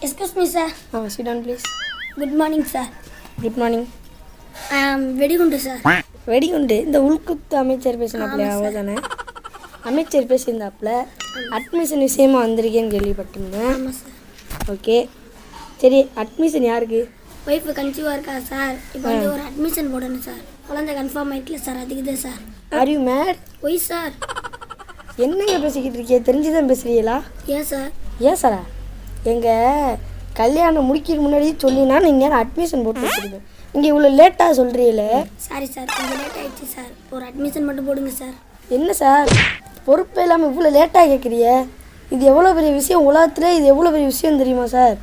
excuse me sir ah sit down please good morning sir good morning I am வெடிகுண்டு sir வெடிகுண்டு இந்த உள்குத்து அமைச்சர் பேசினாப்ல அவங்க தானே அமைச்சர் பேசியிருந்தாப்புல அட்மிஷன் விஷயமா வந்திருக்கேன்னு கேள்விப்பட்டிருந்தேன் ஆமாம் சார் ஓகே சரி அட்மிஷன் யாருக்கு ஒய்ஃபு கன்சீவாக இருக்கா சார் இப்போ வந்து ஒரு அட்மிஷன் போடணும் சார் குழந்தை கன்ஃபார்ம் ஆயிட்டுல சார் அதுக்கு தான் sir are you mad why sir என்னங்க பேசிக்கிட்டு இருக்கீங்க தெரிஞ்சுதான் பேசுறீங்களா ஏன் சார் ஏன் சாரா எங்கள் கல்யாணம் முடிக்கிற முன்னாடி சொல்லினா நீங்கள் அட்மிஷன் போட்டு வச்சுருக்கேன் இங்கே இவ்வளோ லேட்டாக சொல்கிறீங்களே சாரி சார் கொஞ்சம் லேட் ஆயிடுச்சு சார் ஒரு அட்மிஷன் மட்டும் போடுங்க சார் என்ன சார் பொறுப்பு இல்லாமல் இவ்வளோ லேட்டாக கேட்குறிய இது எவ்வளோ பெரிய விஷயம் உலகத்தில் இது எவ்வளோ பெரிய விஷயம் தெரியுமா sir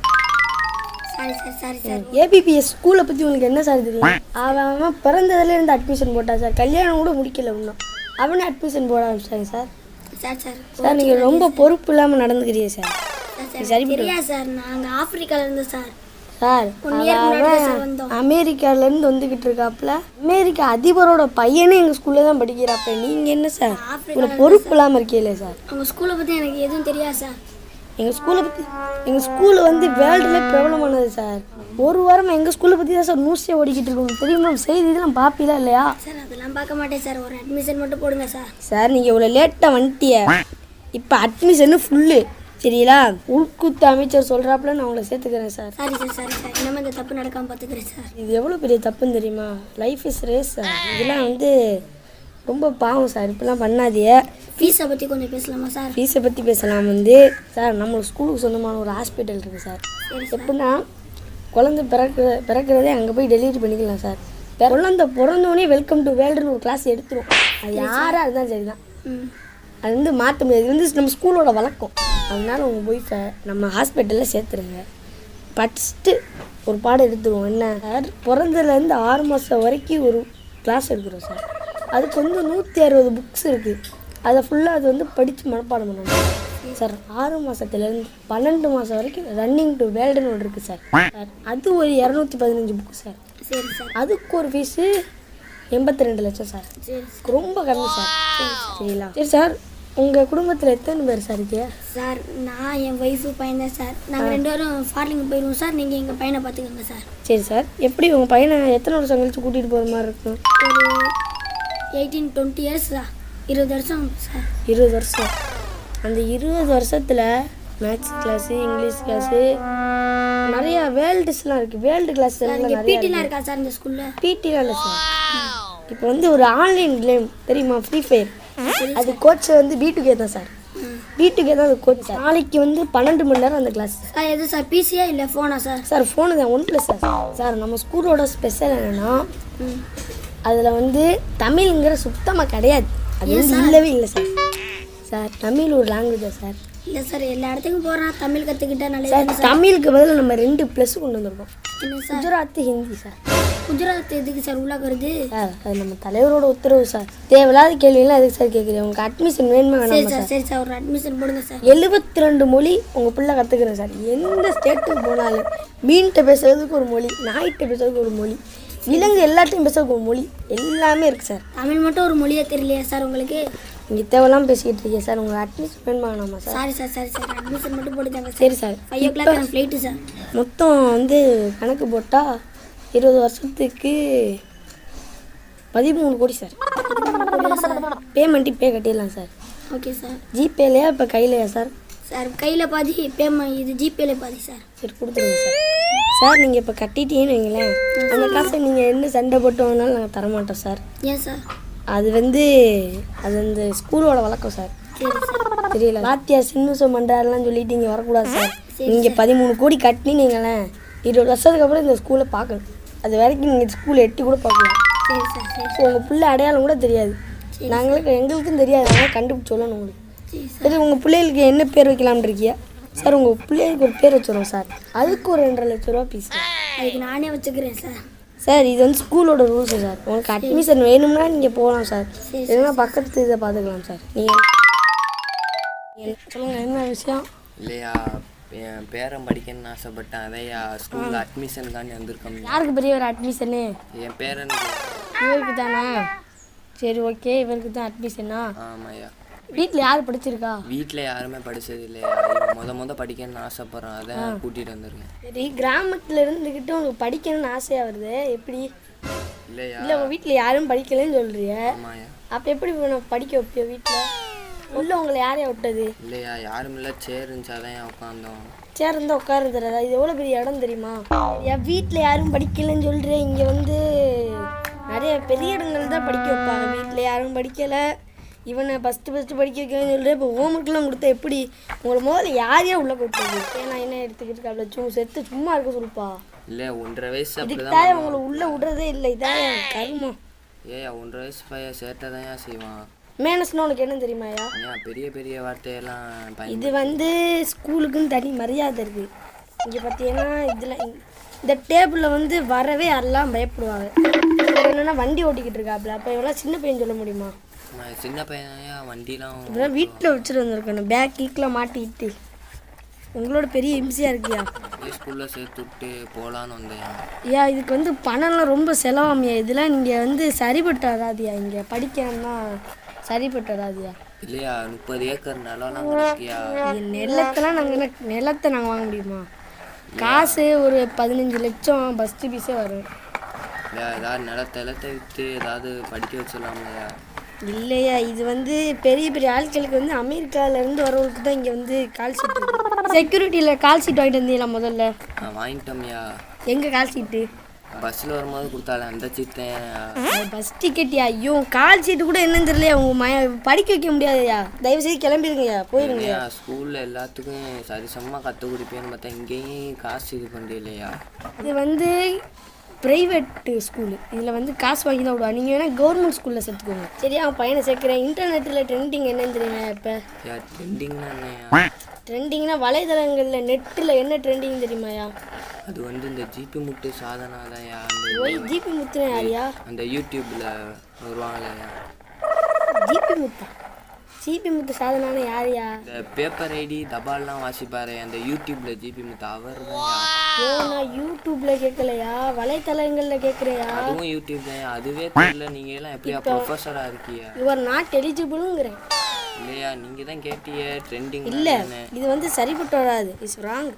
sorry sir sorry sir ABPS ஸ்கூலை பற்றி உங்களுக்கு என்ன சார் தெரியும் அவன் அவன் பிறந்ததுல இருந்து அட்மிஷன் போட்டான் சார் கல்யாணம் கூட முடிக்கல இன்னும் அவனே அட்மிஷன் போட ஆரம்பிச்சிட்டாங்க சார் சார் சார் சார் நீங்கள் ரொம்ப பொறுப்பு இல்லாமல் நடந்துக்கிறீங்க சார் சார் சரி சார் தெரியாது சார் நாங்கள் ஆப்பிரிக்கால இருந்து சார் சார் ஒன் இயர் முன்னாடி தான் சார் அவன் வந்தோம் அமெரிக்காலேருந்து வந்துக்கிட்டு இருக்காப்புல அமெரிக்கா அதிபரோட பையனே எங்கள் ஸ்கூலில் தான் படிக்கிறாப்ப நீங்கள் என்ன சார் இவ்வளோ பொறுப்பு இல்லாமல் இருக்கீங்களே சார் அவங்க ஸ்கூலை பற்றி எனக்கு எதுவும் தெரியாது சார் எங்கள் ஸ்கூலை பற்றி எங்கள் ஸ்கூல் வந்து வேர்ல்டுல பிரபலமானது சார் ஒரு வாரமாக எங்கள் ஸ்கூலை பற்றி தான் சார் நியூஸே ஓடிக்கிட்டு இருக்கு உங்களுக்கு தெரியுமா செய்தி இதெல்லாம் பார்ப்பீங்களா இல்லையா சார் அதெல்லாம் பார்க்க மாட்டேன் சார் ஒரு அட்மிஷன் மட்டும் போடுங்க சார் சார் நீங்கள் இவ்வளோ லேட்டாக வந்துட்டிய இப்போ அட்மிஷனு ஃபுல்லு சரிங்களா உள்குத்து அமைச்சர் சொல்கிறாப்புல நான் உங்களை சேர்த்துக்கிறேன் sir sorry sir sorry sir இனிமேல் இந்த தப்பு நடக்காமல் பார்த்துக்கிறேன் சார் இது எவ்வளோ பெரிய தப்புன்னு தெரியுமா லைஃப் இஸ் ரேஸ் சார் இதெல்லாம் வந்து ரொம்ப பாவம் சார் இப்படிலாம் பண்ணாதீங்க ஃபீஸை பற்றி கொஞ்சம் பேசலாமா சார் ஃபீஸை பற்றி பேசலாம் வந்து சார் நம்ம ஸ்கூலுக்கு சொந்தமான ஒரு ஹாஸ்பிட்டல் இருக்குது சார் சரி சார் எப்படின்னா குழந்தை பிறக்கிற பிறக்கிறதே அங்கே போய் டெலிவரி பண்ணிக்கலாம் சார் குழந்தை பிறந்தோடனே வெல்கம் டு வேர்ல்டுன்னு ஒரு கிளாஸ் எடுத்துரும் அது யாராக இருந்தாலும் சரி தான் ம் அது வந்து மாற்ற முடியாது இது வந்து நம்ம ஸ்கூலோட வழக்கம் அதனால உங்கள் ஒய்ஃபை நம்ம ஹாஸ்பிட்டலில் சேர்த்துருங்க ஃபஸ்ட்டு ஒரு பாடம் எடுத்துருவோம் என்ன சார் பிறந்ததுலேருந்து ஆறு மாதம் வரைக்கும் ஒரு கிளாஸ் எடுக்கிறோம் சார் அதுக்கு வந்து நூற்றி அறுபது புக்ஸ் இருக்குது அதை ஃபுல்லாக அது வந்து படித்து மனப்பாடம் பண்ணணும் சார் ஆறு மாதத்துலேருந்து பன்னெண்டு மாதம் வரைக்கும் ரன்னிங் டு வேல்டுன்னு ஒன்று இருக்குது சார் சார் அது ஒரு இரநூத்தி பதினஞ்சு புக்கு சார் சரி சார் அதுக்கு ஒரு ஃபீஸு எண்பத்தி ரெண்டு லட்சம் சார் சரி ரொம்ப கம்மி சார் சரிங்களா சரி சார் உங்கள் குடும்பத்தில் எத்தனை பேர் சார் இருக்கீங்க சார் நான் என் ஒய்ஃபு பையன் தான் சார் நாங்கள் ரெண்டு பேரும் ஃபாரினுக்கு போயிடுவோம் சார் நீங்கள் எங்கள் பையனை பார்த்துக்கோங்க சார் சரி சார் எப்படி உங்கள் பையனை எத்தனை வருஷம் கழிச்சு கூட்டிகிட்டு போகிற மாதிரி இருக்கும் ஒரு எயிட்டீன் டுவெண்ட்டி இயர்ஸ் தான் இருபது வருஷம் சார் இருபது வருஷம் அந்த இருபது வருஷத்தில் மேத்ஸ் கிளாஸு இங்கிலீஷ் கிளாஸு நிறையா வேர்ல்டுஸ்லாம் இருக்குது வேர்ல்டு கிளாஸ் சார் எல்லாம் இங்கே நிறையா பிடிலாம் இருக்கா சார் இந்த ஸ்கூலில் பிடிலாம் இல்லை சார் இப்போ வந்து ஒரு ஆன்லைன் கேம் தெரியுமா ஃப்ரீ ஃபயர் அது கோச் வந்து பீட்டுக்கே தான் சார் பீட்டுக்கே தான் அது கோச் நாளைக்கு வந்து பன்னெண்டு மணி நேரம் அந்த கிளாஸ் சார் எது சார் பிசியா இல்லை ஃபோனா சார் சார் ஃபோனு தான் ஒன் ப்ளஸ் சார் சார் நம்ம ஸ்கூலோட ஸ்பெஷல் என்னென்னா ம் அதில் வந்து தமிழ்ங்கிற சுத்தமாக கிடையாது அது வந்து இல்லவே இல்லை சார் சார் தமிழ் ஒரு லாங்குவேஜா சார் இல்லை சார் எல்லா இடத்துக்கும் போகிறேன் தமிழ் கற்றுக்கிட்டா நல்லது சார் தமிழுக்கு பதில் நம்ம ரெண்டு ப்ளஸ் கொண்டு வந்திருக்கோம் என்ன சார் குஜராத்தி ஹிந்தி சார் குஜராத் எதுக்கு சார் உள்ளாக வருது சார் அது நம்ம தலைவரோட உத்தரவு சார் தேவையில்லாத கேள்வியெல்லாம் எதுக்கு சார் கேட்குறீங்க உங்களுக்கு அட்மிஷன் வேணுமா சரி வேணாமா சார் சார் சரி சார் ஒரு அட்மிஷன் போடுங்க சார் எழுபத்தி ரெண்டு மொழி உங்கள் பிள்ளை கற்றுக்குறேன் சார் எந்த ஸ்டேட்டுக்கு போனாலும் மீன்கிட்ட பேசுறதுக்கு ஒரு மொழி நாய்கிட்ட பேசுறதுக்கு ஒரு மொழி விலங்கு எல்லாத்தையும் பேசுறதுக்கு ஒரு மொழி எல்லாமே இருக்குது சார் தமிழ் மட்டும் ஒரு மொழியே தெரியலையா சார் உங்களுக்கு நீங்கள் தேவையில்லாம் பேசிக்கிட்டு இருக்கீங்க சார் உங்களுக்கு அட்மிஷன் வேணுமா வேணாமா sir sorry sir sorry sir admission மட்டும் போட்டுதாங்க சார் சரி சார் ஃபைவ் ஓ கிளாக் எனக்கு ஃப்ளைட்டு சார் மொத்தம் வந்து கணக்கு போட்டால் இருபது வருஷத்துக்கு பதிமூணு கோடி சார் பேமெண்ட் இப்போ கட்டிடலாம் சார் ஓகே சார் ஜிபேலையா இப்போ கையிலையா சார் சார் கையில் பாதி பேமெண்ட் இது ஜிபேல பாதி சார் சரி கொடுத்துருங்க சார் சார் நீங்கள் இப்போ கட்டிட்டீங்கன்னு வைங்களேன் அந்த காசை நீங்கள் என்ன சண்டை போட்டு வாங்கினாலும் நாங்கள் தரமாட்டோம் சார் ஏன் சார் அது வந்து அது அந்த ஸ்கூலோட வழக்கம் சார் சரி சார் தெரியல வாத்தியார் சின்னுசம் பண்ணுறாருலாம் சொல்லிட்டு இங்கே வரக்கூடாது சார் நீங்கள் பதிமூணு கோடி கட்டினீங்களேன் இருபது வருஷத்துக்கு அப்புறம் இந்த ஸ்கூலை பார்க்கணும் அது வரைக்கும் நீங்கள் ஸ்கூலை எட்டி கூட பார்க்கலாம் சரி சார் சரி ஸோ உங்கள் பிள்ளை அடையாளம் கூட தெரியாது நாங்களுக்கு எங்களுக்கும் தெரியாது அதனால் கண்டுபிடிச்சு சொல்லணும் உங்களுக்கு சரி சார் சரி உங்கள் பிள்ளைகளுக்கு என்ன பேர் வைக்கலாம்னு இருக்கியா சார் உங்கள் பிள்ளைகளுக்கு ஒரு பேர் வச்சுருவோம் சார் அதுக்கு ஒரு ரெண்டரை லட்ச ரூபா ஃபீஸ் அதுக்கு நானே வச்சுக்கிறேன் சார் சார் இது வந்து ஸ்கூலோட ரூல்ஸு சார் உங்களுக்கு அட்மிஷன் வேணும்னா நீங்கள் போகலாம் சார் சரி, இல்லைன்னா பக்கத்து இதை பார்த்துக்கலாம் சார் நீங்கள் சொல்லுங்கள் என்ன விஷயம் இல்லையா என் பேரன் படிக்கணும்னு ஆசைப்பட்டேன் அதையா ஸ்கூலில் அட்மிஷனுக்காண்டி வந்திருக்கோம் யாருக்கு பெரிய ஒரு அட்மிஷனு என் பேரனுக்கு இவருக்கு தானே சரி ஓகே இவருக்கு தான் அட்மிஷனா ஆமாய்யா வீட்டில் யார் படிச்சிருக்கா வீட்டில் யாருமே படிச்சது இல்லையா இவன் முத முத படிக்கணும்னு ஆசைப்பட்றான் அதான் கூட்டிகிட்டு வந்திருக்கேன் சரி கிராமத்தில் இருந்துக்கிட்டு உங்களுக்கு படிக்கணும்னு ஆசையாக வருது எப்படி இல்லையா இல்லை உங்கள் வீட்டில் யாரும் படிக்கலைன்னு சொல்றிய ஆமாயா அப்போ எப்படி உன்னை படிக்க வைப்பியோ வீட்டில் உள்ள உங்களை யாரையா விட்டது இல்லையா யாரும் இல்லை சேர் இருந்துச்சு அதான் ஏன் உட்காந்தோம் சேர் இருந்தால் உட்காரு தராதா இது எவ்வளோ பெரிய இடம் தெரியுமா என் வீட்டில் யாரும் படிக்கலைன்னு சொல்கிறேன் இங்கே வந்து நிறைய பெரிய இடங்கள் தான் படிக்க வைப்பாங்க வீட்டில் யாரும் படிக்கலை இவனை ஃபஸ்ட்டு ஃபஸ்ட்டு படிக்க வைக்கணும்னு சொல்கிறேன் இப்போ ஹோம்ஒர்க்லாம் கொடுத்தா எப்படி உங்களை முதல்ல யாரையா உள்ளே போட்டுருது ஏன்னா என்ன எடுத்துக்கிட்டு அப்படி சும்மா செத்து சும்மா இருக்க சொல்லுப்பா இல்லை ஒன்றரை வயசு இதுக்கு அப்படிதான் தான் உங்களை உள்ளே விடுறதே இல்லை இதான் என் கருமம் ஏயா ஒன்றரை வயசு பையன் சேட்டை தான் ஏன் செய்வான் மேனஸ்னா உனக்கு என்ன தெரியுமாயா ஏன் பெரிய பெரிய வார்த்தையெல்லாம் பயன் இது வந்து ஸ்கூலுக்குன்னு தனி மரியாதை இருக்கு இங்கே பார்த்தீங்கன்னா இதில் இந்த டேபிளில் வந்து வரவே எல்லாம் பயப்படுவாங்க இவர் என்னன்னா வண்டி ஓட்டிக்கிட்டு இருக்காப்புல அப்போ இவெல்லாம் சின்ன பையன் சொல்ல முடியுமா நான் சின்ன பையன் ஏன் வண்டிலாம் இதெல்லாம் வீட்டில் வச்சுட்டு வந்திருக்கணும் பேக் கீக்கில் மாட்டிக்கிட்டு உங்களோட பெரிய இம்சையாக இருக்கியா ஸ்கூலில் சேர்த்து விட்டு போகலான்னு வந்தேன் ஐயா இதுக்கு வந்து பணம்லாம் ரொம்ப செலவாமியா இதெல்லாம் நீங்கள் வந்து சரிப்பட்டு வராதியா இங்கே படிக்கணும்னா சரிப்பட்டு வராதியா இல்லையா முப்பது ஏக்கர் நிலம்லாம் கிடக்கியா இங்க நிலத்தெல்லாம் நாங்கள் நிலத்தை நாங்கள் வாங்க முடியுமா காசு ஒரு பதினஞ்சு லட்சம் பஸ் ஃபீஸே வரும் இல்லையா ஏதாவது நிலத்தை நிலத்தை விற்று ஏதாவது படிக்க வச்சிடலாம் இல்லையா இல்லையா இது வந்து பெரிய பெரிய ஆட்களுக்கு வந்து அமெரிக்கால இருந்து வரவங்களுக்கு தான் இங்கே வந்து கால் ஷீட் செக்யூரிட்டியில் கால் ஷீட் வாங்கிட்டு வந்தீங்களா முதல்ல நான் வாங்கிட்டோம்யா எங்கே கால் ஷீட்டு பஸ்ஸில் வரும்போது கொடுத்தாலே அந்த சீட்டேன் பஸ் டிக்கெட்யா ஐயோ கால் ஷீட்டு கூட என்னன்னு தெரியலையா உங்கள் மய படிக்க வைக்க முடியாதுயா தயவு செய்து கிளம்பிடுங்கய்யா போயிருங்க இல்லையா ஸ்கூலில் எல்லாத்துக்கும் சரிசமமாக கற்றுக் கொடுப்பேன்னு பார்த்தா இங்கேயும் காசு இது பண்ணலையா இது வந்து ப்ரைவேட்டு ஸ்கூலு இதில் வந்து காசு வாங்கி தான் விடுவா நீங்கள் வேணால் கவர்மெண்ட் ஸ்கூலில் சேர்த்துக்கோங்க சரியா அவன் பையனை சேர்க்குறேன் இன்டர்நெட்டில் ட்ரெண்டிங் என்னன்னு தெரியுமா இப்போ யா ட்ரெண்டிங்னா என்னையா ட்ரெண்டிங்னா வலைதளங்களில் நெட்டில் என்ன ட்ரெண்டிங் தெரியுமாயா அது வந்து இந்த ஜிபி முட்டு சாதனா தான்யா அந்த ஓய் ஜிபி முத்துனா யாரியா அந்த யூடியூப்பில் வருவாங்களையா ஜிபி முத்தா ஜிபி முத்து சாதனான யாரியா இந்த பேப்பர் ஐடி தபால்லாம் வாசிப்பாரு அந்த யூடியூப்பில் ஜிபி முத்து அவர் தான்யா ஓ நான் யூடியூப்பில் கேட்கலையா வலைத்தளங்களில் கேட்குறையா அதுவும் யூடியூப் தான் அதுவே தெரியல நீங்கள் எல்லாம் எப்படியா ப்ரொஃபஸராக இருக்கீங்க யுவர் நாட் எலிஜிபிளுங்கிறேன் இல்லையா நீங்கள் தான் கேட்டீங்க ட்ரெண்டிங் இல்லை இது வந்து சரிப்பட்டு வராது இட்ஸ் ராங்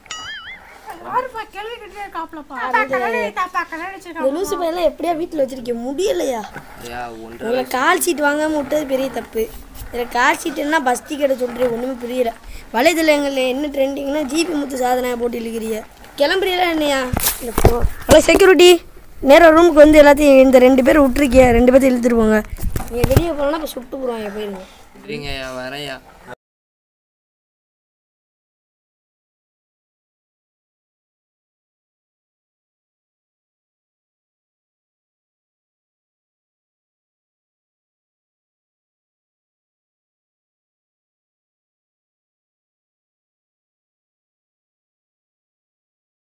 இந்த லூசு பையெல்லாம் எப்படியா வீட்டில் வச்சிருக்க முடியலையா இல்லையா ஒன்றரை உங்களை கால் சீட் வாங்காமல் விட்டது பெரிய தப்பு இதில் கால் சீட் என்ன பஸ் டிக்கெட்டை சொல்கிறேன் ஒன்றுமே புரியல வலைதளங்களில் என்ன ட்ரெண்டிங்னா ஜிபி முத்து சாதனை போட்டு இழுக்கிறிய கிளம்புறீங்களா என்னையா இல்லை போ ஹலோ செக்யூரிட்டி நேராக ரூமுக்கு வந்து எல்லாத்தையும் இந்த ரெண்டு பேர் விட்டுருக்கிய ரெண்டு பேர்த்தையும் இழுத்துட்டு போங்க நீங்கள் வெளியே போனால் இப்போ சுட்டு போடுவாங்க போயிருங்க சரிங்கய்யா வரேன்யா